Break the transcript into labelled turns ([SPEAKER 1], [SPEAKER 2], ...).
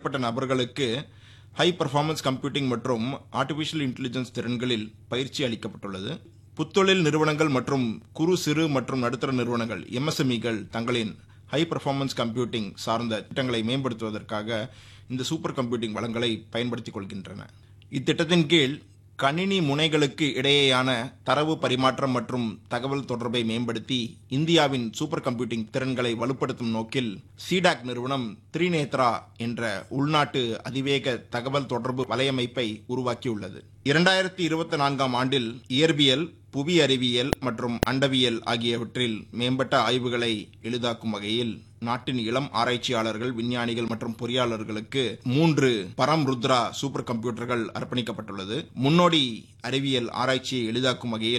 [SPEAKER 1] மேற்பட்ட நபர்களுக்கு high performance computing மற்றும் ஆர்டிஃபிஷியல் இன்டெலிஜென்ஸ் திறன்களில் பயிற்சி அளிக்கப்பட்டுள்ளது புத்தொழில் நிறுவனங்கள் மற்றும் குறு சிறு மற்றும் நடுத்தர நிறுவனங்கள் எம்எஸ்எம்இகள் தங்களின் ஹை பர்ஃபார்மன்ஸ் கம்ப்யூட்டிங் சார்ந்த திட்டங்களை மேம்படுத்துவதற்காக இந்த சூப்பர் கம்ப்யூட்டிங் வளங்களை பயன்படுத்திக் கொள்கின்றன இத்திட்டத்தின் கீழ் கணினி முனைகளுக்கு இடையேயான தரவு பரிமாற்றம் மற்றும் தகவல் தொடர்பை மேம்படுத்தி இந்தியாவின் சூப்பர் கம்ப்யூட்டிங் திறன்களை வலுப்படுத்தும் நோக்கில் சிடாக் நிறுவனம் த்ரிநேத்ரா என்ற உள்நாட்டு அதிவேக தகவல் தொடர்பு வலையமைப்பை உருவாக்கியுள்ளது இரண்டாயிரத்தி இருபத்தி நான்காம் ஆண்டில் இயற்பியல் புவி அறிவியல் மற்றும் அண்டவியல் ஆகியவற்றில் மேம்பட்ட ஆய்வுகளை எளிதாக்கும் வகையில் நாட்டின் இளம் ஆராய்ச்சியாளர்கள் விஞ்ஞானிகள் மற்றும் பொறியாளர்களுக்கு மூன்று பரம் ருத்ரா சூப்பர் கம்ப்யூட்டர்கள் அர்ப்பணிக்கப்பட்டுள்ளது முன்னோடி அறிவியல் ஆராய்ச்சியை எளிதாக்கும் வகையில்